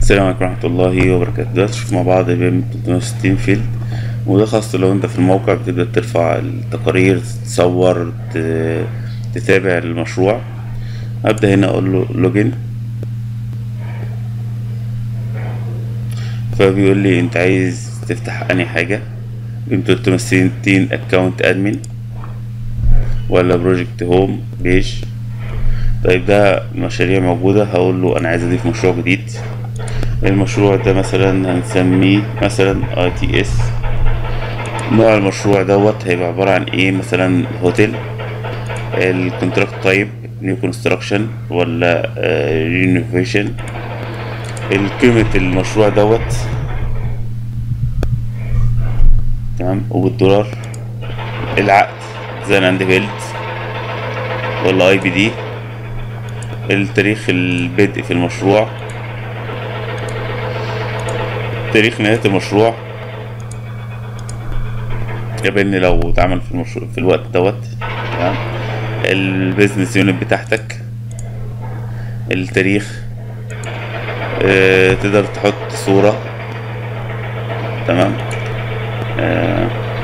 السلام عليكم ورحمة الله وبركاته دلوقتي نشوف مع بعض بيم 360 فيلد وده خاص لو انت في الموقع بتبدأ ترفع التقارير تصور ت- تتابع المشروع أبدأ هنا أقول له لوجن فبيقول لي انت عايز تفتح أنهي حاجة بيم 360 اكونت ادمن ولا بروجكت هوم بيج طيب ده مشاريع موجودة هقول له أنا عايز أضيف مشروع جديد المشروع ده مثلا هنسميه مثلا اي تي اس نوع المشروع دوت هيبقى عبارة عن ايه مثلا هوتيل الكونتراكت تايب نيو كونستراكشن ولا رينوفيشن القيمة المشروع دوت تمام وبالدولار العقد زي عند بيلد ولا اي بي دي التاريخ البدء في المشروع تاريخ نهاية المشروع يبان لو اتعمل في المشروع في الوقت دوت تمام البيزنس يونت بتاعتك التاريخ اه تقدر تحط صورة تمام اه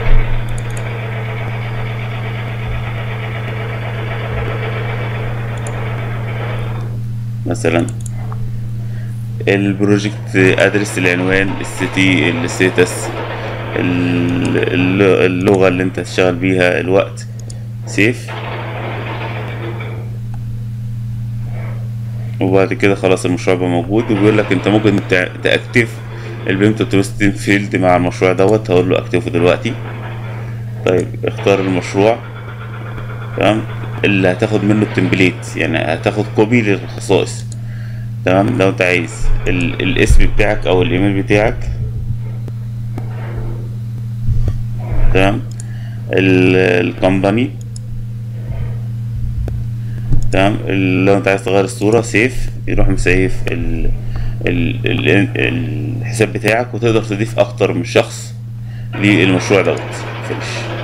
مثلا البروجكت ادرس العنوان السيتي الستاتس اللغة اللي انت تشتغل بيها الوقت سيف وبعد كده خلاص المشروع بقى موجود وبيقول لك انت ممكن تع- تاكتف البيم 360 فيلد مع المشروع دوت هقول له اكتفه دلوقتي طيب اختار المشروع تمام اللي هتاخد منه التمبليت يعني هتاخد كوبي للخصائص تمام لو انت عايز ال الاسم بتاعك او الايميل بتاعك تمام الكومباني تمام ال- لو انت عايز تغير الصورة سيف يروح مسيف ال ال ال الحساب بتاعك وتقدر تضيف اكتر من شخص للمشروع دوت فينش